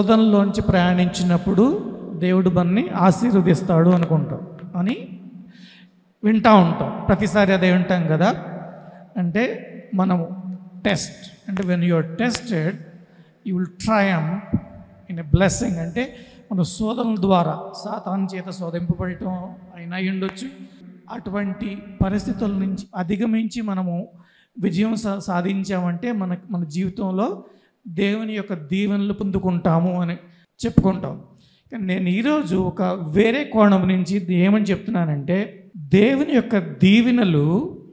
శోధనలోంచి ప్రయాణించినప్పుడు దేవుడు మనని ఆశీర్వదిస్తాడు అనుకుంటాం అని వింటా ఉంటాం ప్రతిసారి అదే వింటాం కదా అంటే మనము టెస్ట్ అంటే when you are tested you will triumph in a blessing అంటే మన శోధనల ద్వారా సాతాన్ చేత శోధింపబడటం అయినా అయి ఉండొచ్చు అటువంటి పరిస్థితుల నుంచి అధిగమించి మనము విజయం సా సాధించామంటే మన మన జీవితంలో దేవుని యొక్క దీవెనలు పొందుకుంటాము అని చెప్పుకుంటాం కానీ నేను ఈరోజు ఒక వేరే కోణం నుంచి ఏమని చెప్తున్నానంటే దేవుని యొక్క దీవెనలు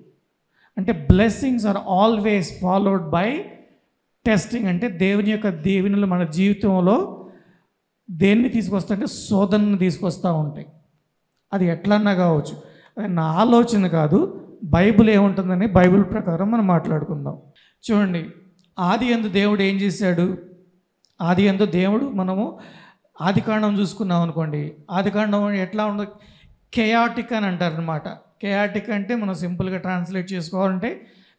అంటే blessings are always followed by testing అంటే దేవుని యొక్క దీవెనలు మన జీవితంలో దేన్ని తీసుకొస్తాయంటే శోధనను తీసుకొస్తూ ఉంటాయి అది ఎట్లన్నా కావచ్చు అది నా ఆలోచన కాదు బైబిల్ ఏముంటుందని బైబిల్ ప్రకారం మనం మాట్లాడుకుందాం చూడండి ఆది ఎందు దేవుడు ఏం చేశాడు ఆది ఎందు దేవుడు మనము ఆదికాండం చూసుకున్నాం అనుకోండి ఆదికాండం ఎట్లా ఉండదు కెయాటిక్ అని అంటారు అనమాట కెయాటిక్ అంటే మనం సింపుల్గా ట్రాన్స్లేట్ చేసుకోవాలంటే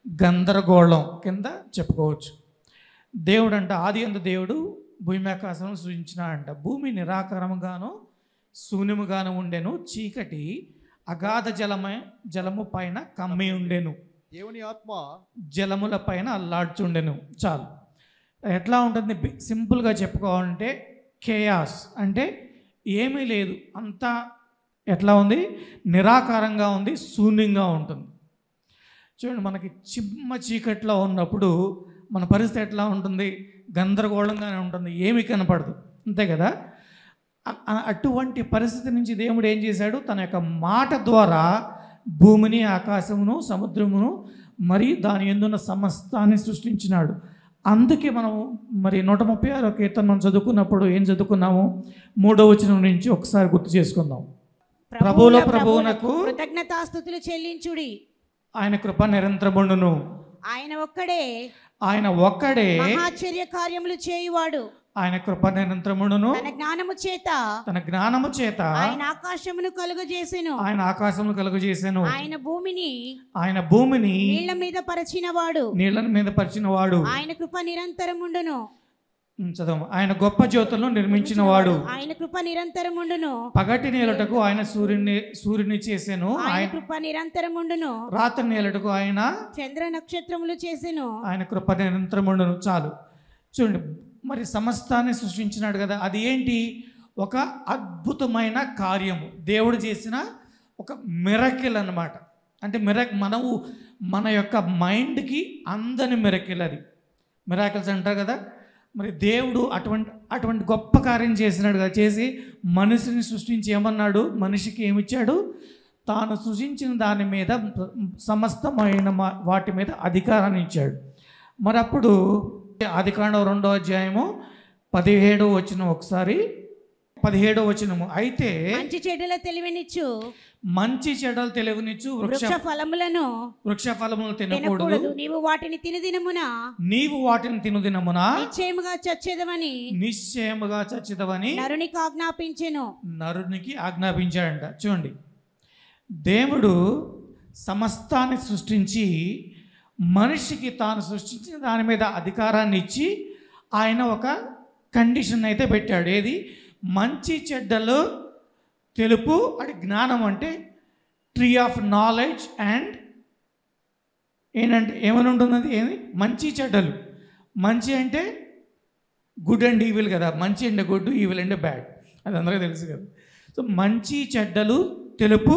గందరగోళం కింద చెప్పుకోవచ్చు దేవుడు అంట ఆది ఎందు దేవుడు భూమి ఆకాశం సృజించిన అంట భూమి నిరాకారముగాను శూన్యముగాను ఉండెను చీకటి అగాధ జలమే జలము పైన కమ్మి ఉండెను దేవుని ఆత్మ జలముల పైన అల్లాడుచుండెను చాలు ఎట్లా ఉంటుంది బి- సింపుల్గా చెప్పుకోవాలంటే కేయాస్ అంటే ఏమీ లేదు అంతా ఎట్లా ఉంది నిరాకారంగా ఉంది శూన్యంగా ఉంటుంది చూడండి మనకి చిమ్మ చీకట్లో ఉన్నప్పుడు మన పరిస్థితి ఎట్లా ఉంటుంది గందరగోళంగానే ఉంటుంది ఏమీ కనపడదు అంతే కదా అ- అ- అటువంటి పరిస్థితి నుంచి దేవుడు ఏం చేశాడు తన యొక్క మాట ద్వారా భూమిని ఆకాశమును సముద్రమును మరియు దాని ఎందున్న సమస్తాన్ని సృష్టించినాడు అందుకే మనం మరి నూట ముప్పై ఆరో కీర్తన మనం చదువుకున్నప్పుడు ఏం చదువుకున్నాము మూడో వచనం నుంచి ఒకసారి గుర్తు చేసుకుందాం ప్రభువుల ప్రభువునకు కృతజ్ఞతాస్థుతులు చెల్లించుడి ఆయన కృప నిరంతరముండును ఆయన ఒక్కడే ఆయన ఒక్కడే మహాచర్య కార్యములు చేయువాడు ఆయన కృప నిరంతరముండును తన జ్ఞానము చేత తన జ్ఞానము చేత ఆయన ఆకాశమును కలుగజేసెను ఆయన ఆకాశమును కలుగజేసాను ఆయన భూమిని ఆయన భూమిని నీళ్ల మీద పరిచినవాడు నీళ్ళ మీద పరిచిన వాడు ఆయన కృప నిరంతరముండును ఉమ్, చదవం ఆయన గొప్ప జ్యోతులను నిర్మించిన వాడు ఆయన కృప నిరంతరముండును పగటి నేలటకు ఆయన సూర్యుని సూర్యుని చేసెను ఆయన ఆయన కృప నిరంతరముండును రాత్రి నేలటకు ఆయన చంద్ర నక్షత్రములు చేసెను ఆయన కృప నిరంతరముండును చాలు చూడండి మరి సమస్తాన్ని సృష్టించినాడు కదా అది ఏంటి ఒక అద్భుతమైన కార్యము దేవుడు చేసిన ఒక మిరకిల్ అన్నమాట అంటే మిరక్ మనము మన యొక్క మైండ్కి అందని మిరకిల్ అది మిరాకిల్స్ అంటారు కదా మరి దేవుడు అటువంటి అటువంటి గొప్ప కార్యం చేసినాడు కదా చేసి మనిషిని సృష్టించి ఏమన్నాడు మనిషికి ఏమిచ్చాడు తాను సృష్టించిన దాని మీద సమస్తమైన మా- వాటి మీద అధికారాన్ని ఇచ్చాడు మరి అప్పుడు ఆదికాండం రెండో అధ్యాయము పదిహేడో వచ్చిన ఒకసారి పదిహేడో వచనము అయితే మంచి చెడుల తెలివినిచ్చు మంచి చెడలు తెలివినిచ్చు వృక్ష వృక్ష ఫలములను వృక్ష ఫలములు తినకూడదు తినకూడదు నీవు వాటిని తినదినమున నీవు వాటిని తినుదినమున నిశ్చయముగా చచ్చేదవని నిశ్చయముగా చచ్చిదవని నరునికి ఆజ్ఞాపించెను నరునికి ఆజ్ఞాపించాడంట చూడండి దేవుడు సమస్తాన్ని సృష్టించి మనిషికి తాను సృష్టించిన దాని మీద అధికారాన్ని ఇచ్చి ఆయన ఒక కండిషన్ అయితే పెట్టాడు ఏది మంచి చెడ్డలు తెలుపు అది జ్ఞానం అంటే ట్రీ ఆఫ్ నాలెడ్జ్ అండ్ ఏంటంటే ఏమని ఉంటుంది ఏమి మంచి చెడ్డలు మంచి అంటే గుడ్ అండ్ ఈవిల్ కదా మంచి అంటే గుడ్ ఈవిల్ అంటే బ్యాడ్ అది అందరికీ తెలుసు కదా సో మంచి చెడ్డలు తెలుపు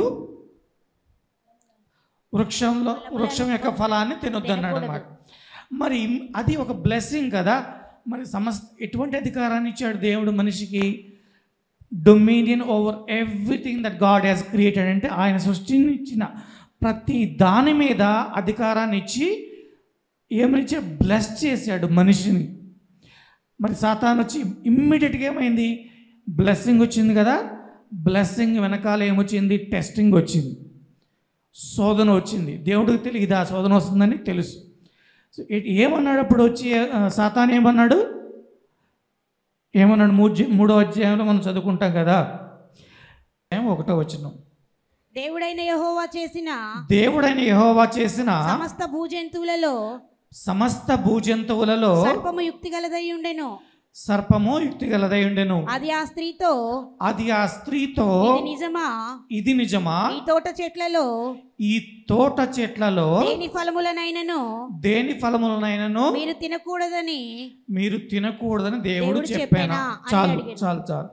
వృక్షంలో వృక్షం యొక్క ఫలాన్ని తినొద్దన్నాడు అనమాట మరి ఇం- అది ఒక బ్లెస్సింగ్ కదా మరి సమస్త ఎటువంటి అధికారాన్ని ఇచ్చాడు దేవుడు మనిషికి dominion over everything that God has created అంటే ఆయన సృష్టించిన ప్రతి దాని మీద అధికారాన్ని ఇచ్చి ఏమనిచ్చే బ్లెస్ చేశాడు మనిషిని మరి సాతాన్ వచ్చి ఇమ్మీడియట్గా ఏమైంది బ్లెస్సింగ్ వచ్చింది కదా బ్లెస్సింగ్ వెనకాల ఏమొచ్చింది టెస్టింగ్ వచ్చింది శోధన వచ్చింది దేవుడికి తెలియదు ఆ శోధన వస్తుందని తెలుసు సో ఏ- ఏమన్నాడు అప్పుడు వచ్చి ఆ, సాతాన్ ఏమన్నాడు ఏమన్నాడు మూడు మూడో అధ్యాయంలో మనం చదువుకుంటాం కదా ఏం ఒకటో వచ్చిన దేవుడైన యెహోవా చేసిన దేవుడైన యెహోవా చేసిన సమస్త భూజంతువులలో సమస్త భూజంతువులలో సర్పము యుక్తి గలదై ఉండెను సర్పము యుక్తి గలదై ఉండెను అది ఆ స్త్రీతో అది ఆ స్త్రీతో ఇది నిజమా ఇది నిజమా ఈ తోట చెట్లలో ఈ తోట చెట్లలో దేని ఫలములనైనను దేని ఫలములనైనను మీరు తినకూడదని మీరు తినకూడదని దేవుడు దేవుడు చెప్పానా చెప్పానా అని చాలు అడిగాను. చాలు చాలు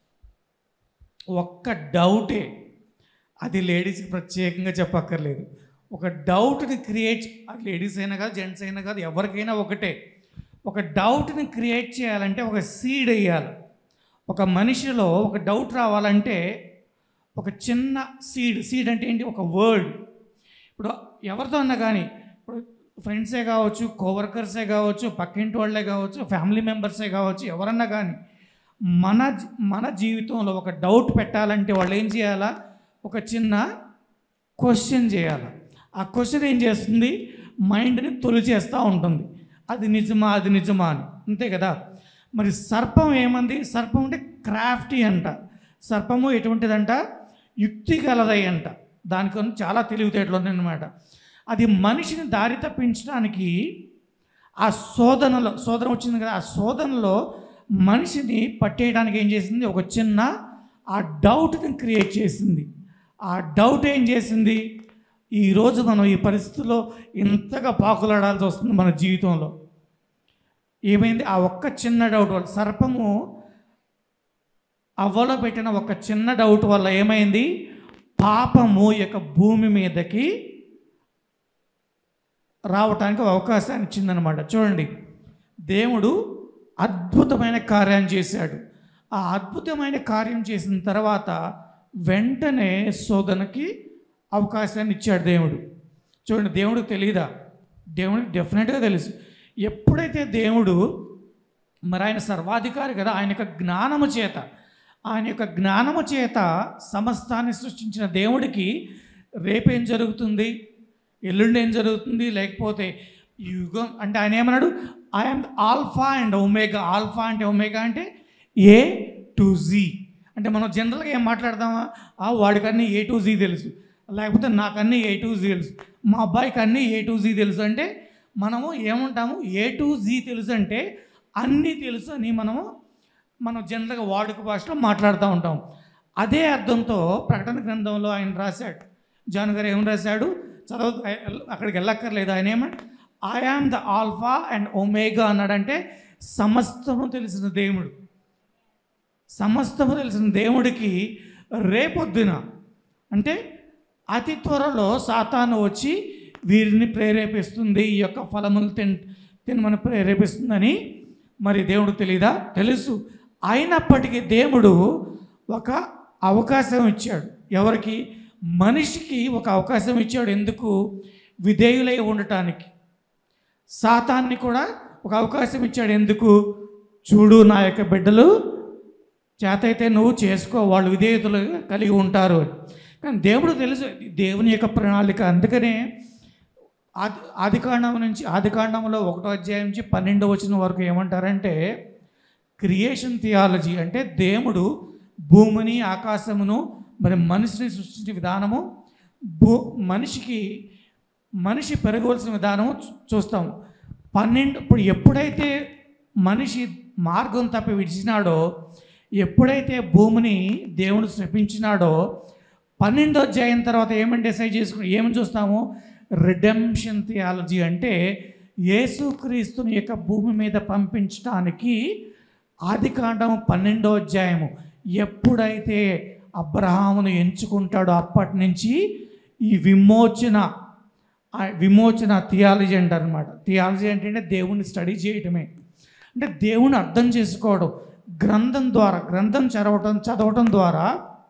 ఒక్క డౌటే అది లేడీస్కి ప్రత్యేకంగా చెప్పక్కర్లేదు ఒక డౌట్ని క్రియేట్ అది లేడీస్ అయినా కాదు జెంట్స్ అయినా కాదు ఎవరికైనా ఒకటే ఒక డౌట్ని క్రియేట్ చేయాలంటే ఒక సీడ్ వేయాలి ఒక మనిషిలో ఒక డౌట్ రావాలంటే ఒక చిన్న సీడ్ సీడ్ అంటే ఏంటి ఒక వర్డ్ ఇప్పుడు ఎవరితో అన్నా కానీ ఇప్పుడు ఫ్రెండ్సే కావచ్చు కోవర్కర్సే కావచ్చు పక్కింటి వాళ్ళే కావచ్చు ఫ్యామిలీ మెంబర్సే కావచ్చు ఎవరన్నా కానీ మన జీ- మన జీవితంలో ఒక డౌట్ పెట్టాలంటే వాళ్ళు ఏం చేయాలా ఒక చిన్న క్వశ్చన్ చేయాలి ఆ క్వశ్చన్ ఏం చేస్తుంది మైండ్ని తొలిచేస్తూ ఉంటుంది అది నిజమా అది నిజమా అని అంతే కదా మరి సర్పం ఏమంది సర్పం అంటే క్రాఫ్టీ అంట సర్పము ఎటువంటిదంట యుక్తి గలదై అంట దానికన్నా చాలా తెలివితేటలు ఉన్నాయన్నమాట అది మనిషిని దారి తప్పించడానికి ఆ శోధనలో శోధన వచ్చింది కదా ఆ శోధనలో మనిషిని పట్టేయడానికి ఏం చేసింది ఒక చిన్న ఆ డౌట్ని క్రియేట్ చేసింది ఆ డౌట్ ఏం చేసింది ఈరోజు మనం ఈ పరిస్థితుల్లో ఇంతగా పాకులాడాల్సి వస్తుంది మన జీవితంలో ఏమైంది ఆ ఒక్క చిన్న డౌట్ వల్ల సర్పము అవ్వలో పెట్టిన ఒక చిన్న డౌట్ వల్ల ఏమైంది పాపము ఈ యొక్క భూమి మీదకి రావటానికి ఒక అవకాశాన్ని ఇచ్చిందనమాట చూడండి దేవుడు అద్భుతమైన కార్యం చేశాడు ఆ అద్భుతమైన కార్యం చేసిన తర్వాత వెంటనే శోధనకి అవకాశాన్ని ఇచ్చాడు దేవుడు చూడండి దేవుడికి తెలియదా దేవుడికి డెఫినెట్గా తెలుసు ఎప్పుడైతే దేవుడు మరి ఆయన సర్వాధికారి కదా ఆయన యొక్క జ్ఞానము చేత ఆయన యొక్క జ్ఞానము చేత సమస్తాన్ని సృష్టించిన దేవుడికి రేపేం జరుగుతుంది ఎల్లుండి ఏం జరుగుతుంది లేకపోతే ఈ యుగం అంటే ఆయన ఏమన్నాడు I am alpha and omega alpha అంటే ఒమేగా అంటే ఏ టు జీ అంటే మనం జనరల్గా ఏం మాట్లాడదామా ఆ వాడికన్నీ ఏ టు జీ తెలుసు లేకపోతే నాకన్నీ ఏ టు జీ తెలుసు మా అబ్బాయికి అన్నీ ఏ టు జీ తెలుసు అంటే మనము ఏముంటాము ఏ టు జీ తెలుసు అంటే అన్నీ తెలుసు అని మనము మనం జనరల్గా వాడుక భాషలో మాట్లాడుతూ ఉంటాం అదే అర్థంతో ప్రకటన గ్రంథంలో ఆయన రాశాడు జాన్ గారు ఏం రాశాడు చదవ అక్కడికి వెళ్ళక్కర్లేదు ఆయన ఏమంటే I am the alpha and omega అన్నాడంటే సమస్తము తెలిసిన దేవుడు సమస్తము తెలిసిన దేవుడికి రేపొద్దున అంటే అతి త్వరలో సాతాను వచ్చి వీరిని ప్రేరేపిస్తుంది ఈ యొక్క ఫలములు తిన్ తినమని ప్రేరేపిస్తుందని మరి దేవుడు తెలీదా తెలుసు అయినప్పటికీ దేవుడు ఒక అవకాశం ఇచ్చాడు ఎవరికి మనిషికి ఒక అవకాశం ఇచ్చాడు ఎందుకు విధేయులై ఉండటానికి సాతాన్ని కూడా ఒక అవకాశం ఇచ్చాడు ఎందుకు చూడు నా యొక్క బిడ్డలు చేతైతే నువ్వు చేసుకో వాళ్ళు విధేయతలు కలిగి ఉంటారు అని. కానీ దేవుడు తెలుసు దేవుని యొక్క ప్రణాళిక అందుకనే ఆది ఆదికాండం నుంచి ఆదికాండంలో ఒకటో అధ్యాయం నుంచి పన్నెండో వచ్చిన వరకు ఏమంటారంటే క్రియేషన్ థియాలజీ అంటే దేవుడు భూమిని ఆకాశమును మరి మనిషిని సృష్టించే విధానము భూ మనిషికి మనిషి పెరగవలసిన విధానం చూ- చూస్తాం పన్నెండు ఇప్పుడు ఎప్పుడైతే మనిషి మార్గం తప్పి విడిచినాడో ఎప్పుడైతే భూమిని దేవుడు శపించినాడో పన్నెండో అధ్యాయం తర్వాత ఏమని డిసైడ్ చేసుకుని ఏమని చూస్తాము రిడెంప్షన్ థియాలజీ అంటే యేసుక్రీస్తుని యొక్క భూమి మీద పంపించడానికి ఆదికాండం పన్నెండో అధ్యాయము ఎప్పుడైతే అబ్రహామును ఎంచుకుంటాడో అప్పటి నుంచి ఈ విమోచన ఆ విమోచన థియాలజీ అంటారు అనమాట థియాలజీ అంటే దేవుని స్టడీ చేయటమే అంటే దేవుని అర్థం చేసుకోవడం గ్రంథం ద్వారా గ్రంథం చదవటం చదవటం ద్వారా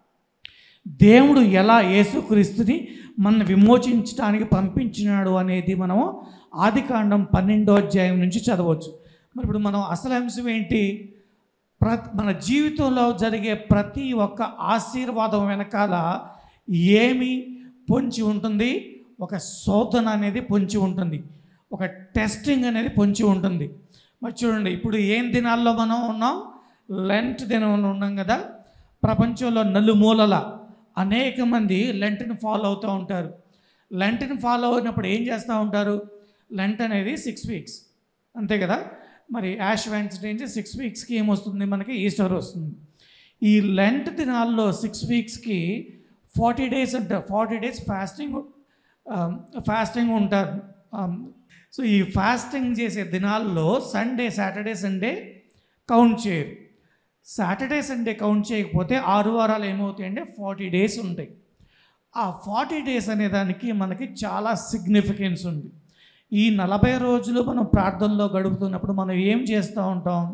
దేవుడు ఎలా యేసుక్రీస్తుని మన విమోచించడానికి పంపించినాడు అనేది మనము ఆదికాండం పన్నెండో అధ్యాయం నుంచి చదవచ్చు మరి ఇప్పుడు మనం అసలు అంశం ఏంటి ప్ర మన జీవితంలో జరిగే ప్రతి ఒక్క ఆశీర్వాదం వెనకాల ఏమి పొంచి ఉంటుంది ఒక శోధన అనేది పొంచి ఉంటుంది ఒక టెస్టింగ్ అనేది పొంచి ఉంటుంది మరి చూడండి ఇప్పుడు ఏం దినాల్లో మనం ఉన్నాం లెంట్ దినంలో ఉన్నాం కదా ప్రపంచంలో నలుమూలల అనేక మంది లెంట్ని ఫాలో అవుతూ ఉంటారు లెంట్ని ఫాలో అయినప్పుడు ఏం చేస్తూ ఉంటారు లెంట్ అనేది సిక్స్ వీక్స్ అంతే కదా మరి యాష్ వెన్స్డే నుంచి సిక్స్ వీక్స్కి ఏమొస్తుంది మనకి ఈస్టర్ వస్తుంది ఈ లెంట్ దినాల్లో సిక్స్ వీక్స్కి ఫార్టీ డేస్ అంటారు ఫార్టీ డేస్ ఫాస్టింగ్ ఫాస్టింగ్ ఉంటారు సో ఈ ఫాస్టింగ్ చేసే దినాల్లో సండే సాటర్డే సండే కౌంట్ చేయరు సాటర్డే సండే కౌంట్ చేయకపోతే ఆరు వారాలు ఏమవుతాయి అంటే ఫార్టీ డేస్ ఉంటాయి ఆ ఫార్టీ డేస్ అనే దానికి మనకి చాలా సిగ్నిఫికెన్స్ ఉంది ఈ నలభై రోజులు మనం ప్రార్థనలో గడుపుతున్నప్పుడు మనం ఏం చేస్తూ ఉంటాం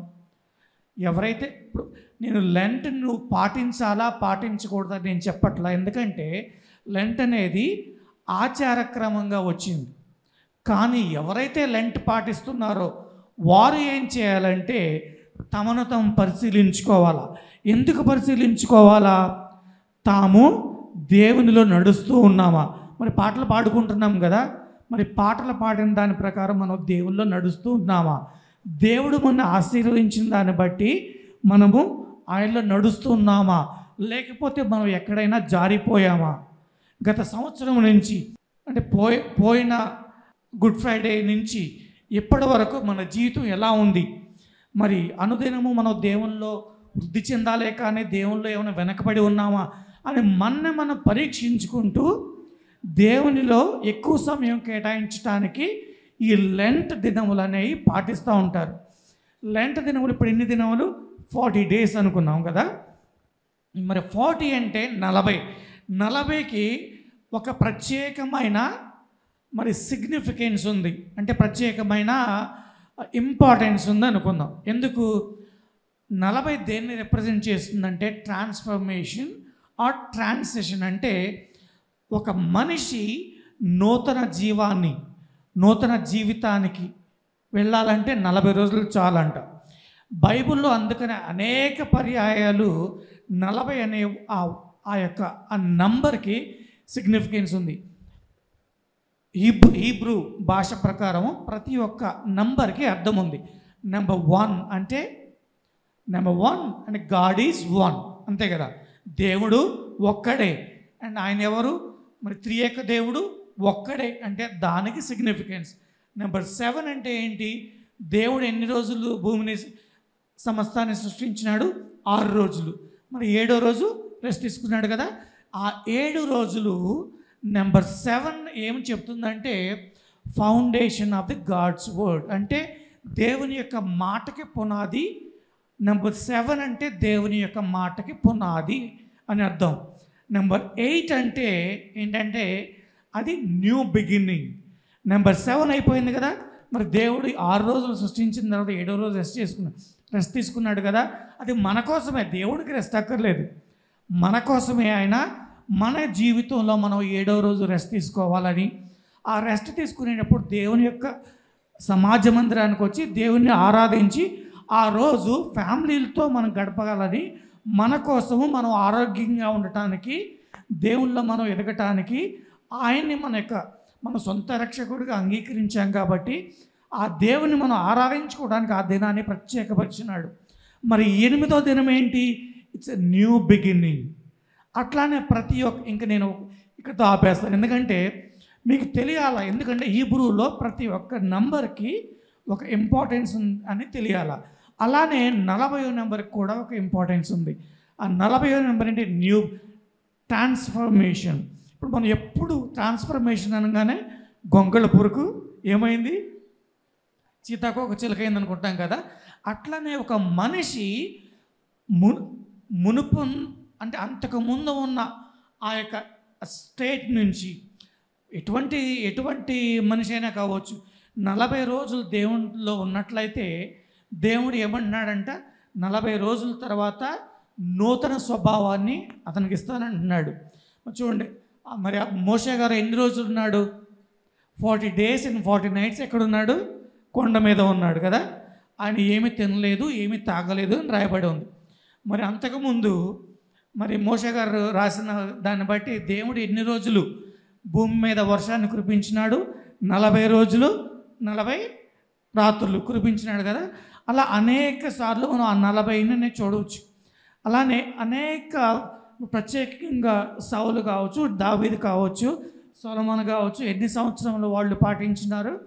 ఎవరైతే ఇప్పుడు నేను లెంట్ నువ్వు పాటించాలా పాటించకూడదా నేను చెప్పట్లా ఎందుకంటే లెంట్ అనేది ఆచారక్రమంగా వచ్చింది కానీ ఎవరైతే లెంట్ పాటిస్తున్నారో వారు ఏం చేయాలంటే తమను తాము పరిశీలించుకోవాలా ఎందుకు పరిశీలించుకోవాలా తాము దేవునిలో నడుస్తూ ఉన్నామా మరి పాటలు పాడుకుంటున్నాం కదా మరి పాటలు పాడిన దాని ప్రకారం మనం దేవుల్లో నడుస్తూ ఉన్నామా దేవుడు మన ఆశీర్వదించిన దాన్ని బట్టి మనము ఆయనలో నడుస్తూ ఉన్నామా లేకపోతే మనం ఎక్కడైనా జారిపోయామా గత సంవత్సరం నుంచి అంటే పోయి పోయిన గుడ్ ఫ్రైడే నుంచి ఇప్పటి వరకు మన జీవితం ఎలా ఉంది మరి అనుదినము మనం దేవుల్లో వృద్ధి చెందాలే కానీ దేవుల్లో ఏమైనా వెనకబడి ఉన్నామా అని మన్నే మనం పరీక్షించుకుంటూ దేవునిలో ఎక్కువ సమయం కేటాయించడానికి ఈ లెంట్ దినములు అనేవి పాటిస్తూ ఉంటారు లెంట్ దినములు ఇప్పుడు ఎన్ని దినములు ఫార్టీ డేస్ అనుకున్నాం కదా మరి ఫార్టీ అంటే నలభై నలభైకి ఒక ప్రత్యేకమైన మరి సిగ్నిఫికెన్స్ ఉంది అంటే ప్రత్యేకమైన ఇంపార్టెన్స్ ఉంది అనుకుందాం ఎందుకు నలభై దేన్ని రిప్రజెంట్ చేస్తుందంటే ట్రాన్స్ఫర్మేషన్ ఆర్ ట్రాన్సిషన్ అంటే ఒక మనిషి నూతన జీవాన్ని నూతన జీవితానికి వెళ్ళాలంటే నలభై రోజులు చాలంట బైబిల్లో అందుకనే అనేక పర్యాయాలు నలభై అనే ఆ ఆ యొక్క ఆ నంబర్కి సిగ్నిఫికెన్స్ ఉంది హీబ్రూ హీబ్రూ భాష ప్రకారం ప్రతి ఒక్క నంబర్కి అర్థం ఉంది నెంబర్ వన్ అంటే నెంబర్ వన్ అంటే గాడ్ ఈజ్ వన్ అంతే కదా దేవుడు ఒక్కడే అండ్ ఆయన ఎవరు మరి త్రియేక దేవుడు ఒక్కడే అంటే దానికి సిగ్నిఫికెన్స్ నెంబర్ సెవెన్ అంటే ఏంటి దేవుడు ఎన్ని రోజులు భూమిని సమస్తాన్ని సృష్టించినాడు ఆరు రోజులు మరి ఏడో రోజు రెస్ట్ తీసుకున్నాడు కదా ఆ ఏడు రోజులు నెంబర్ సెవెన్ ఏం చెప్తుందంటే foundation of the God's word అంటే దేవుని యొక్క మాటకి పునాది నెంబర్ సెవెన్ అంటే దేవుని యొక్క మాటకి పునాది అని అర్థం నెంబర్ ఎయిట్ అంటే ఏంటంటే అది న్యూ బిగినింగ్ నెంబర్ సెవెన్ అయిపోయింది కదా మరి దేవుడు ఆరు రోజులు సృష్టించిన తర్వాత ఏడో రోజు రెస్ట్ చేసుకున్నాడు రెస్ట్ తీసుకున్నాడు కదా అది మన కోసమే దేవుడికి రెస్ట్ అక్కర్లేదు మన కోసమే ఆయన మన జీవితంలో మనం ఏడో రోజు రెస్ట్ తీసుకోవాలని ఆ రెస్ట్ తీసుకునేటప్పుడు దేవుని యొక్క సమాజ మందిరానికి వచ్చి దేవుణ్ణి ఆరాధించి ఆ రోజు ఫ్యామిలీలతో మనం గడపగలని మన కోసము మనం ఆరోగ్యంగా ఉండటానికి దేవుళ్ళో మనం ఎదగటానికి ఆయన్ని మన యొక్క మన సొంత రక్షకుడిగా అంగీకరించాం కాబట్టి ఆ దేవుని మనం ఆరాధించుకోవడానికి ఆ దినాన్ని ప్రత్యేకపరిచినాడు మరి ఎనిమిదో దినం ఏంటి ఇట్స్ ఎ న్యూ బిగినింగ్ అట్లానే ప్రతి ఒక్క ఇంక నేను ఇక్కడతో ఆపేస్తాను ఎందుకంటే మీకు తెలియాలా ఎందుకంటే ఈ బ్రూలో ప్రతి ఒక్క నంబర్కి ఒక ఇంపార్టెన్స్ ఉంది అని తెలియాలా అలానే నలభయో నెంబర్కి కూడా ఒక ఇంపార్టెన్స్ ఉంది ఆ నలభయో నెంబర్ అంటే న్యూ ట్రాన్స్ఫర్మేషన్ ఇప్పుడు మనం ఎప్పుడు ట్రాన్స్ఫర్మేషన్ అనగానే గొంగళ పురుకు ఏమైంది సీతాకోక చిలకైంది అనుకుంటాం కదా అట్లనే ఒక మనిషి ము మునుపు అంటే అంతకు ముందు ఉన్న ఆ యొక్క స్టేట్ నుంచి ఎటువంటి ఎటువంటి మనిషి అయినా కావచ్చు నలభై రోజులు దేవునిలో ఉన్నట్లయితే దేవుడు ఏమంటున్నాడంట నలభై రోజుల తర్వాత నూతన స్వభావాన్ని అతనికి ఇస్తానంటున్నాడు మరి చూడండి ఆ మరి ఆ మోషే గారు ఎన్ని రోజులు ఉన్నాడు forty days and forty nights ఎక్కడున్నాడు కొండ మీద ఉన్నాడు కదా ఆయన ఏమీ తినలేదు ఏమీ తాగలేదు అని రాయబడి ఉంది మరి అంతకుముందు మరి మోషే గారు రాసిన దాన్ని బట్టి దేవుడు ఎన్ని రోజులు భూమి మీద వర్షాన్ని కురిపించినాడు నలభై రోజులు నలభై రాత్రులు కురిపించినాడు కదా అలా అనేక సార్లు మనం ఆ నలభైని చూడవచ్చు అలానే అనేక ప్రత్యేకంగా సౌలు కావచ్చు దావీదు కావచ్చు సొలమన్ కావచ్చు ఎన్ని సంవత్సరంలో వాళ్ళు పాటించినారు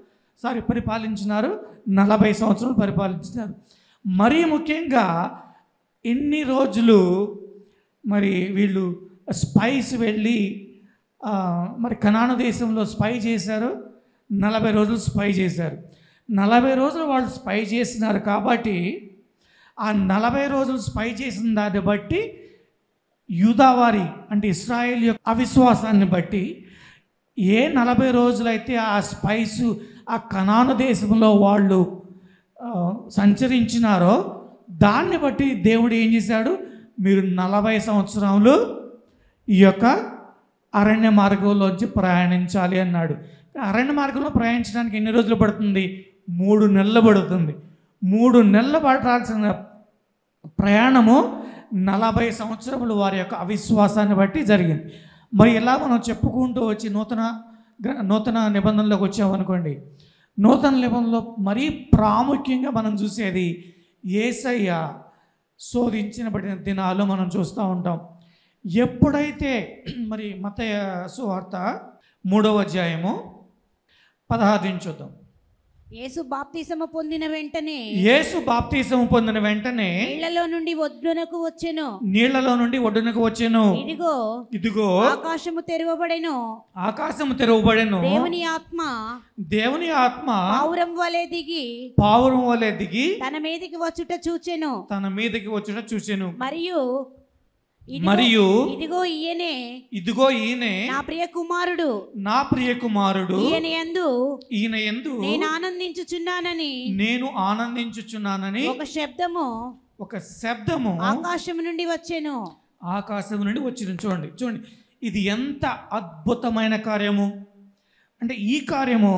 సారీ పరిపాలించినారు నలభై సంవత్సరాలు పరిపాలించినారు మరీ ముఖ్యంగా ఎన్ని రోజులు మరి వీళ్ళు స్పైస్ వెళ్ళి ఆ, మరి కనాను దేశంలో స్పై చేశారు నలభై రోజులు స్పై చేశారు నలభై రోజులు వాళ్ళు స్పై చేసినారు కాబట్టి ఆ నలభై రోజులు స్పై చేసిన దాన్ని బట్టి యూదావారి అంటే ఇస్రాయేల్ యొక్క అవిశ్వాసాన్ని బట్టి ఏ నలభై రోజులైతే ఆ స్పైసు ఆ కనాను దేశంలో వాళ్ళు ఆ, సంచరించినారో దాన్ని బట్టి దేవుడు ఏం చేశాడు మీరు నలభై సంవత్సరములు ఈ యొక్క అరణ్య మార్గంలోంచి ప్రయాణించాలి అన్నాడు అరణ్య మార్గంలో ప్రయాణించడానికి ఎన్ని రోజులు పడుతుంది మూడు నెలలు పడుతుంది మూడు నెలలు పడాల్సిన ప్రయాణము నలభై సంవత్సరములు వారి యొక్క అవిశ్వాసాన్ని బట్టి జరిగింది మరి ఇలా మనం చెప్పుకుంటూ వచ్చి నూతన గ్ర- నూతన నిబంధనలోకి వచ్చామనుకోండి నూతన నిబంధనలో మరీ ప్రాముఖ్యంగా మనం చూసేది ఏసయ్య శోధించబడిన దినాలు మనం చూస్తూ ఉంటాం ఎప్పుడైతే మరి మత సువార్త మూడవ అధ్యాయము పదహారు నుంచి చూద్దాం యేసు బాప్తిసము పొందిన వెంటనే యేసు బాప్తీసం పొందిన వెంటనే నీళ్లలో నుండి ఒడ్డునకు వచ్చెను నీళ్లలో నుండి ఒడ్డునకు వచ్చాను ఇదిగో ఇదిగో ఆకాశము తెరవబడెను ఆకాశము తెరవబడెను దేవుని ఆత్మ దేవుని ఆత్మ పావురం వలె దిగి పావురం వలె దిగి తన మీదికి వచ్చుట చూచెను తన మీదకి వచ్చుట చూసాను మరియు ఇదిగో- మరియు ఇదిగో ఈయనే ఇదిగో ఈయనే నా ప్రియ కుమారుడు నా ప్రియ కుమారుడు ఈయన యందు ఈయన ఎందు నేను ఆనందించుచున్నానని నేను ఆనందించుచున్నానని ఒక శబ్దము ఒక శబ్దము ఆకాశము నుండి వచ్చెను ఆకాశం నుండి వచ్చింది చూడండి చూడండి ఇది ఎంత అద్భుతమైన కార్యము అంటే ఈ కార్యము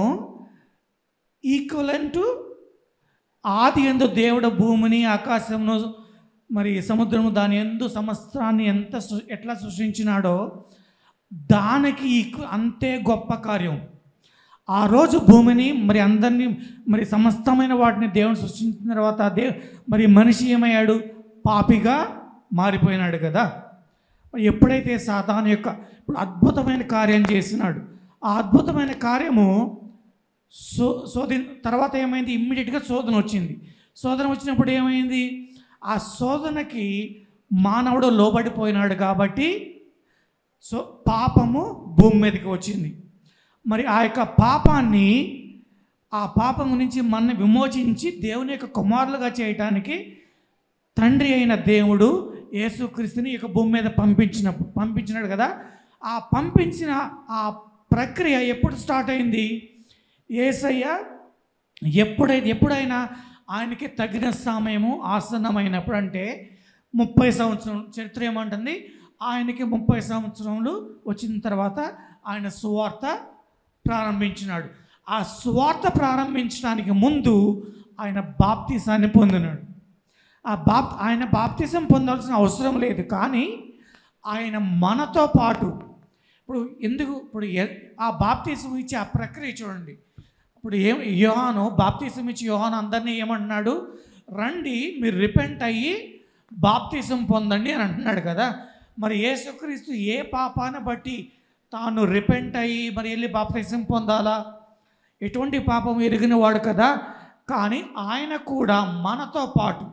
ఈక్వలెంట్ ఆది ఎందు దేవుడు భూమిని ఆకాశమును మరి సముద్రము దాని ఎందు సమస్త్రాన్ని ఎంత సృ- ఎట్లా సృష్టించినాడో దానికి ఈక్వ- అంతే గొప్ప కార్యం ఆ రోజు భూమిని మరి అందరినీ మరి సమస్తమైన వాటిని దేవుడు సృష్టించిన తర్వాత దే మరి మనిషి ఏమయ్యాడు పాపిగా మారిపోయినాడు కదా మరి ఎప్పుడైతే సాతాను యొక్క ఇప్పుడు అద్భుతమైన కార్యం చేసినాడు ఆ అద్భుతమైన కార్యము సో శోధన తర్వాత ఏమైంది ఇమ్మీడియట్గా శోధన వచ్చింది శోధన వచ్చినప్పుడు ఏమైంది ఆ శోధనకి మానవుడు లోబడిపోయినాడు కాబట్టి సో పాపము భూమి మీదకి వచ్చింది మరి ఆ యొక్క పాపాన్ని ఆ పాపం నుంచి మనని విమోచించి దేవుని యొక్క కుమారులుగా చేయటానికి తండ్రి అయిన దేవుడు యేసుక్రీస్తుని ఈ యొక్క భూమి మీద పంపించినప్పుడు పంపించినాడు కదా ఆ పంపించిన ఆ ప్రక్రియ ఎప్పుడు స్టార్ట్ అయింది ఏసయ్య ఎప్పుడైతే ఎప్పుడైనా ఆయనకి తగిన సమయము ఆసన్నమైనప్పుడు అంటే ముప్పై సంవత్సరం చరిత్ర ఏమంటుంది ఆయనకి ముప్పై సంవత్సరములు వచ్చిన తర్వాత ఆయన సువార్త ప్రారంభించినాడు ఆ సువార్త ప్రారంభించడానికి ముందు ఆయన బాప్తీసాన్ని పొందినాడు ఆ బాప్ ఆయన బాప్తిజం పొందాల్సిన అవసరం లేదు కానీ ఆయన మనతో పాటు ఇప్పుడు ఎందుకు ఇప్పుడు ఎ- ఆ బాప్తీసం ఇచ్చే ఆ ప్రక్రియ చూడండి ఇప్పుడు ఏం యోహాను బాప్తీసం ఇచ్చి యోహాను అందరినీ ఏమంటున్నాడు రండి మీరు రిపెంట్ అయ్యి బాప్తీసం పొందండి అని అంటున్నాడు కదా మరి యేసుక్రీస్తు ఏ పాపాన్ని బట్టి తాను రిపెంట్ అయ్యి మరి వెళ్ళి బాప్తీసం పొందాలా ఎటువంటి పాపం ఎరిగిన వాడు కదా కానీ ఆయన కూడా మనతో పాటు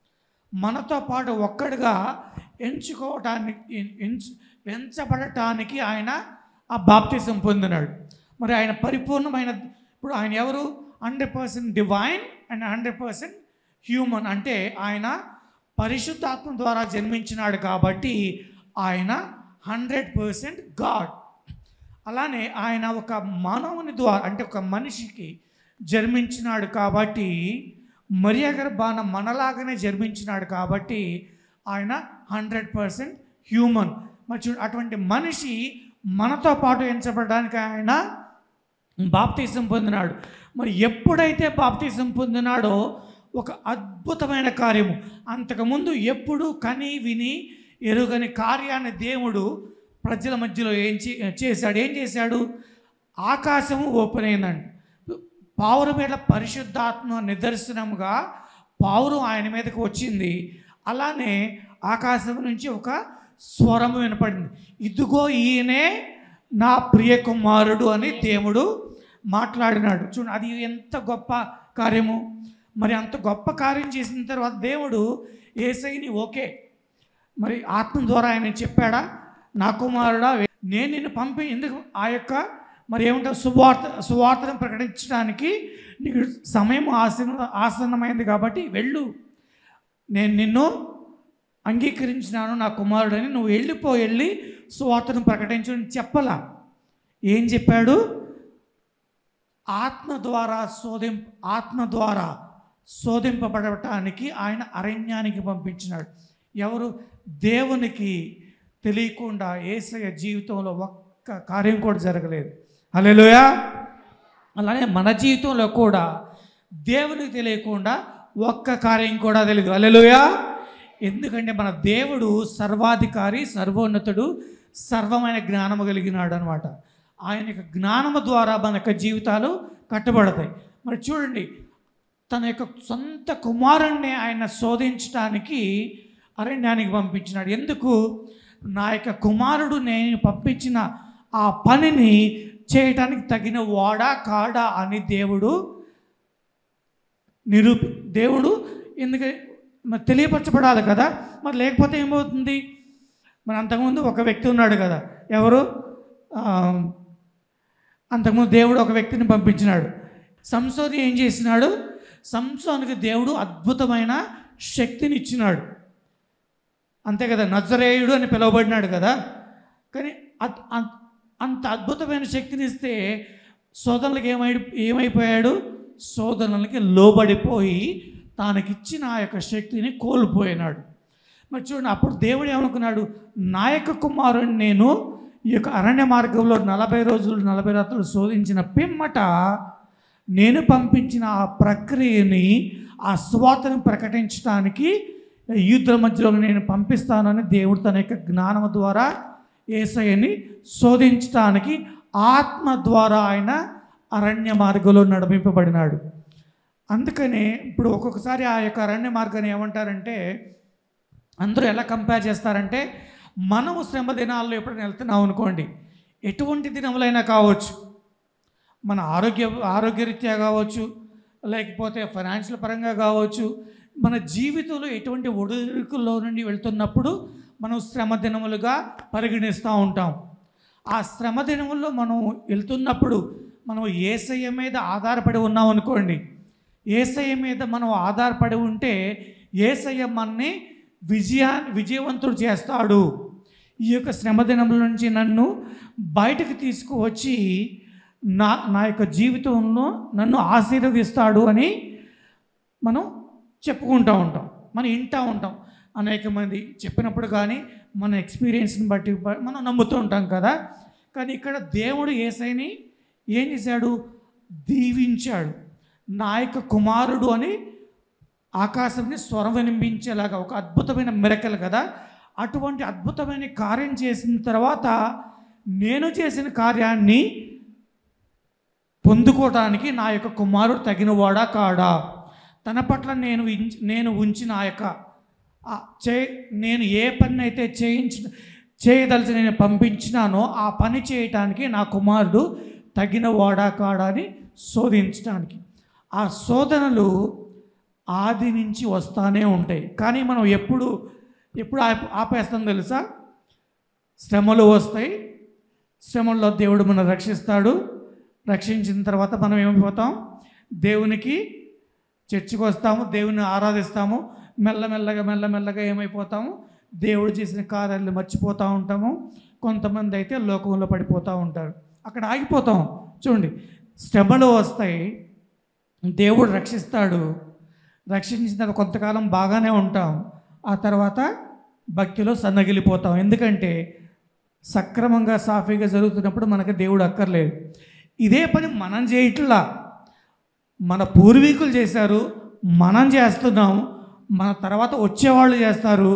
మనతో పాటు ఒక్కడిగా ఎంచుకోవటానికి ఎన్- ఎంచు ఎంచబడటానికి ఆయన ఆ బాప్తిజం పొందినాడు మరి ఆయన పరిపూర్ణమైన ఇప్పుడు ఆయన ఎవరు hundred percent divine and hundred percent human అంటే ఆయన పరిశుద్ధాత్మ ద్వారా జన్మించినాడు కాబట్టి ఆయన హండ్రెడ్ పర్సెంట్ గాడ్ అలానే ఆయన ఒక మానవుని ద్వారా అంటే ఒక మనిషికి జన్మించినాడు కాబట్టి మరియ గర్భాన మనలాగానే జన్మించినాడు కాబట్టి ఆయన హండ్రెడ్ పర్సెంట్ హ్యూమన్ మరి చూడు అటువంటి మనిషి మనతో పాటు ఎంచబడడానికి ఆయన బాప్తీసం పొందినాడు మరి ఎప్పుడైతే బాప్తీసం పొందినాడో ఒక అద్భుతమైన కార్యము అంతకుముందు ఎప్పుడు కని విని ఎరుగని కార్యాన్ని దేవుడు ప్రజల మధ్యలో ఏం చే చేశాడు ఏం చేశాడు ఆకాశము ఓపెన్ అయిందండి పావురం మీద పరిశుద్ధాత్మ నిదర్శనముగా పావురం ఆయన మీదకి వచ్చింది అలానే ఆకాశం నుంచి ఒక స్వరము వినపడింది ఇదిగో ఈయనే నా ప్రియ కుమారుడు అని దేవుడు మాట్లాడినాడు చూడండి అది ఎంత గొప్ప కార్యము మరి అంత గొప్ప కార్యం చేసిన తర్వాత దేవుడు ఏసైని ఓకే మరి ఆత్మ ద్వారా ఆయన చెప్పాడా నా కుమారుడా నేను నిన్ను పంపి ఎందుకు ఆ యొక్క మరి ఏమంటారు సువార్త సువార్తను ప్రకటించడానికి నీకు సమయం ఆసన ఆసన్నమైంది కాబట్టి వెళ్ళు నేను నిన్ను అంగీకరించినాను నా కుమారుడని నువ్వు వెళ్ళిపో వెళ్ళి సువార్తను ప్రకటించు అని చెప్పలా ఏం చెప్పాడు ఆత్మ ద్వారా శోధిం ఆత్మ ద్వారా శోధింపబడటానికి ఆయన అరణ్యానికి పంపించినాడు ఎవరు దేవునికి తెలియకుండా ఏసయ్య జీవితంలో ఒక్క కార్యం కూడా జరగలేదు హల్లెలూయా అలానే మన జీవితంలో కూడా దేవునికి తెలియకుండా ఒక్క కార్యం కూడా తెలియదు హల్లెలూయా ఎందుకంటే మన దేవుడు సర్వాధికారి సర్వోన్నతుడు సర్వమైన జ్ఞానము కలిగినాడు అనమాట ఆయన యొక్క జ్ఞానము ద్వారా మన యొక్క జీవితాలు కట్టబడతాయి మరి చూడండి తన యొక్క సొంత కుమారుణ్ణి ఆయన శోధించడానికి అరణ్యానికి పంపించినాడు ఎందుకు నా యొక్క కుమారుడు నేను పంపించిన ఆ పనిని చేయటానికి తగిన వాడా కాడా అని దేవుడు నిరూపి దేవుడు ఎందుకంటే మరి తెలియపరచబడాలి కదా మరి లేకపోతే ఏమవుతుంది మరి అంతకుముందు ఒక వ్యక్తి ఉన్నాడు కదా ఎవరు ఆ, అంతకుముందు దేవుడు ఒక వ్యక్తిని పంపించినాడు సంసోని ఏం చేసినాడు సంసోనికి దేవుడు అద్భుతమైన శక్తిని ఇచ్చినాడు అంతే కదా నజరేయుడు అని పిలువబడినాడు కదా కానీ అద్- అం- అంత అద్భుతమైన శక్తిని ఇస్తే సోదరులకు ఏమై ఏమైపోయాడు సోదరులకి లోబడిపోయి తానకిచ్చిన ఆ యొక్క శక్తిని కోల్పోయినాడు మరి చూడండి అప్పుడు దేవుడు ఏమనుకున్నాడు నా యొక్క కుమారుని నేను ఈ యొక్క అరణ్య మార్గంలో నలభై రోజులు నలభై రాత్రులు శోధించిన పిమ్మట నేను పంపించిన ఆ ప్రక్రియని ఆ స్వాతను ప్రకటించడానికి యుద్ధ మధ్యలో నేను పంపిస్తానని దేవుడు తన యొక్క జ్ఞానం ద్వారా ఏసయ్యని శోధించడానికి ఆత్మ ద్వారా ఆయన అరణ్య మార్గంలో నడిపింపబడినాడు అందుకనే ఇప్పుడు ఒక్కొక్కసారి ఆ యొక్క అరణ్య మార్గాన్ని ఏమంటారంటే అందరూ ఎలా కంపేర్ చేస్తారంటే మనము శ్రమ దినాల్లో ఎప్పుడైనా వెళ్తున్నాం అనుకోండి ఎటువంటి దినములైనా కావచ్చు మన ఆరోగ్య ఆరోగ్యరీత్యా కావచ్చు లేకపోతే ఫైనాన్షియల్ పరంగా కావచ్చు మన జీవితంలో ఎటువంటి ఒడిదుడుకుల్లో నుండి వెళ్తున్నప్పుడు మనం శ్రమ దినములుగా పరిగణిస్తూ ఉంటాం ఆ శ్రమ దినముల్లో మనం వెళ్తున్నప్పుడు మనం ఏసయ్య మీద ఆధారపడి ఉన్నాం అనుకోండి ఏసయ్య మీద మనం ఆధారపడి ఉంటే ఏసయ్య మనని విజయా విజయవంతుడు చేస్తాడు ఈ యొక్క శ్రమ దినముల నుంచి నన్ను బయటకు తీసుకువచ్చి నా నా యొక్క జీవితంలో నన్ను ఆశీర్వదిస్తాడు అని మనం చెప్పుకుంటూ ఉంటాం మనం వింటూ ఉంటాం అనేక మంది చెప్పినప్పుడు కానీ మన ఎక్స్పీరియన్స్ని బట్టి బ- మనం నమ్ముతూ ఉంటాం కదా కానీ ఇక్కడ దేవుడు ఏసైని ఏం చేశాడు దీవించాడు నా యొక్క కుమారుడు అని ఆకాశంని స్వరం వినిపించేలాగా ఒక అద్భుతమైన మిరకలు కదా అటువంటి అద్భుతమైన కార్యం చేసిన తర్వాత నేను చేసిన కార్యాన్ని పొందుకోవటానికి నా యొక్క కుమారుడు తగినవాడా కాడా తన పట్ల నేను ఇంచ్- నేను ఉంచిన ఆ యొక్క ఆ చే నేను ఏ పని అయితే చేయించి చేయదలిచి నేను పంపించినానో ఆ పని చేయటానికి నా కుమారుడు తగిన వాడా కాడా అని శోధించడానికి ఆ శోధనలు ఆది నుంచి వస్తానే ఉంటాయి కానీ మనం ఎప్పుడు ఎప్పుడు ఆప ఆపేస్తాం తెలుసా శ్రమలు వస్తాయి శ్రమల్లో దేవుడు మనం రక్షిస్తాడు రక్షించిన తర్వాత మనం ఏమైపోతాం దేవునికి చర్చికి వస్తాము దేవుని ఆరాధిస్తాము మెల్లమెల్లగా మెల్లమెల్లగా ఏమైపోతాము దేవుడు చేసిన కార్యాలు మర్చిపోతూ ఉంటాము కొంతమంది అయితే లోకంలో పడిపోతూ ఉంటారు అక్కడ ఆగిపోతాం చూడండి శ్రమలు వస్తాయి దేవుడు రక్షిస్తాడు రక్షించిన తర్వాత కొంతకాలం బాగానే ఉంటాం ఆ తర్వాత భక్తిలో సన్నగిలిపోతాం ఎందుకంటే సక్రమంగా సాఫీగా జరుగుతున్నప్పుడు మనకు దేవుడు అక్కర్లేదు ఇదే పని మనం చేయట్లా మన పూర్వీకులు చేశారు మనం చేస్తున్నాం మన తర్వాత వచ్చేవాళ్ళు చేస్తారు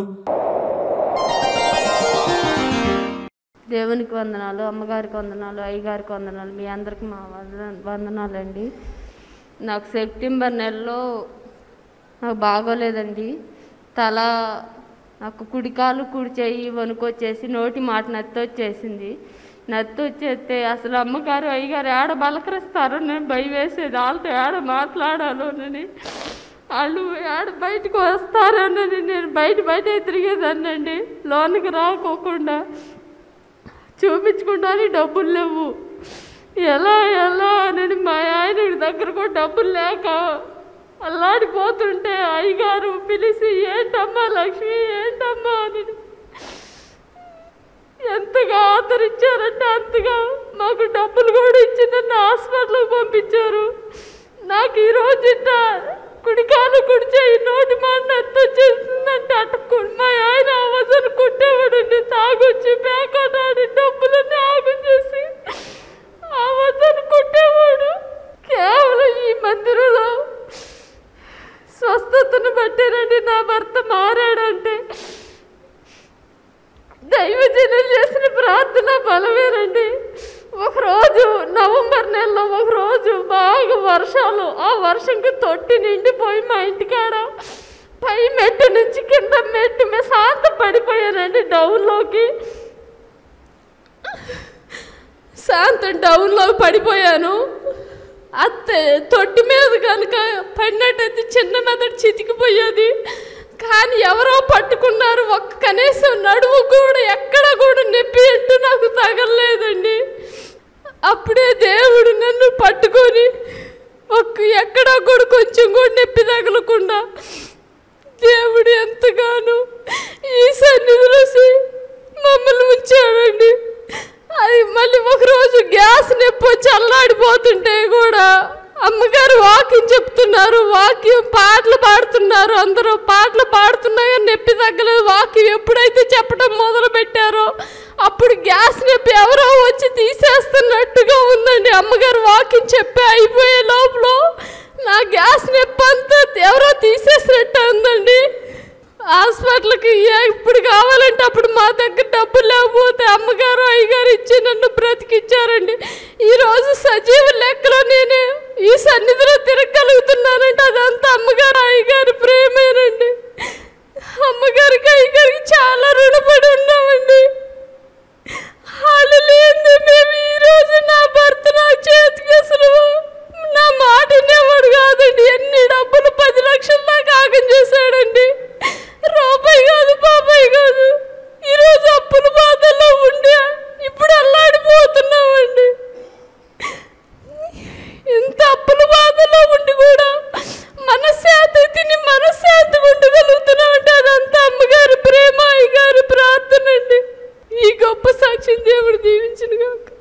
దేవునికి వందనాలు అమ్మగారికి వందనాలు అయ్యగారికి వందనాలు మీ అందరికి మా వందన వందనాలండి నాకు సెప్టెంబర్ నెలలో నాకు బాగోలేదండి తల నాకు కుడికాలు కుడి చెయ్యి వణుకొచ్చేసి నోటి మాట నత్తి వచ్చేసింది నత్తి వచ్చేస్తే అసలు అమ్మగారు అయ్యగారు ఏడ బలకరిస్తారో నేను భయం వేసేది వాళ్ళతో ఏడ మాట్లాడాలోనని వాళ్ళు ఏడ బయటకు వస్తారోనని నేను బయట బయట తిరిగేదాన్నండి లోనికి రాకోకుండా చూపించుకుంటానికి డబ్బులు లేవు ఎలా ఎలా అని మా ఆయన దగ్గర కూడా డబ్బులు లేక అల్లాడిపోతుంటే అయ్యగారు పిలిచి ఏంటమ్మా లక్ష్మి ఏంటమ్మా అని ఎంతగా ఆదరించారంటే అంతగా మాకు డబ్బులు కూడా ఇచ్చి నన్ను హాస్పిటల్కి పంపించారు నాకు ఈ రోజు ఇట్ట కుడికాలు కుడిచే ఈ నోటి మాట ఎంత వచ్చేసిందంటే అటు కు- మా ఆయన అవసరం కుట్టేవాడండి తాగొచ్చి పేకాడాడి డబ్బులన్నీ ఆగు చేసి అవసరం కుట్టేవాడు కేవలం ఈ మందిరంలో స్వస్థతను బట్టేనండి నా భర్త మారాడంటే దైవజనులు చేసిన ప్రార్థన బలమేనండి ఒకరోజు నవంబర్ నెలలో ఒకరోజు బాగా వర్షాలు ఆ వర్షంకి తొట్టి నిండిపోయి మా ఇంటికాడ పై మెట్టు నుంచి కింద మెట్టు మీద శాంత పడిపోయానండి డౌన్లోకి శాంతం డౌన్లో పడిపోయాను అత్తే తొట్టి మీద కనుక పడినట్టయితే చిన్న మెదడు చితికిపోయేది కానీ ఎవరో పట్టుకున్నారు ఒక్క కనీసం నడుము కూడా ఎక్కడ కూడా నొప్పి అంటూ నాకు తగలలేదండి అప్పుడే దేవుడు నన్ను పట్టుకొని ఒక్క ఎక్కడా కూడా కొంచెం కూడా నొప్పి తగలకుండా దేవుడు ఎంతగానో ఈ సన్నిధిలో సి- మమ్మల్ని ఉంచాడండి అది మళ్ళీ ఒకరోజు గ్యాస్ నొప్పి వచ్చి అల్లాడిపోతుంటే కూడా అమ్మగారు వాక్యం చెప్తున్నారు వాక్యం పాటలు పాడుతున్నారు అందరూ పాటలు పాడుతున్నా కానీ నొప్పి తగ్గలేదు వాక్యం ఎప్పుడైతే చెప్పడం మొదలు పెట్టారో అప్పుడు గ్యాస్ నొప్పి ఎవరో వచ్చి తీసేస్తున్నట్టుగా ఉందండి అమ్మగారు వాక్యం చెప్పి అయిపోయే లోపల నా గ్యాస్ నొప్పి అంతా ఎవరో తీసేసినట్టు ఉందండి హాస్పిటల్కి ఎప్పుడు కావాలంటే అప్పుడు మా దగ్గర డబ్బులు లేకపోతే అమ్మగారు అయ్యగారు ఇచ్చి నన్ను బ్రతికిచ్చారండి ఈరోజు సజీవ లెక్కలో నేను ఈ సన్నిధిలో తిరగలుగుతున్నానంటే అదంతా అమ్మగారు అయ్యగారి ప్రేమేనండి అమ్మగారికి అయ్యగారికి చాలా రుణపడి ఉన్నామండి వాళ్ళు లేనిదే మేము ఈరోజు నా భర్త నా చేతికి అసలు నా మాట వినేవాడు కాదండి ఎన్ని డబ్బులు పది లక్షల దాకా ఆగం చేశాడండి రూపాయి కాదు బాబాయ్ కాదు ఈరోజు అప్పుల బాధల్లో ఉండి ఇప్పుడు అల్లాడిపోతున్నామండి ఇంత అప్పుల బాధలో ఉండి కూడా మనశ్శాంతి తిని మనశ్శాంతి ఉండగలుగుతున్నామంటే అదంతా అమ్మగారి ప్రేమ అయ్యగారి ప్రార్థన అండి ఈ గొప్ప సాక్ష్యం దేవుడు దీవించిన కాక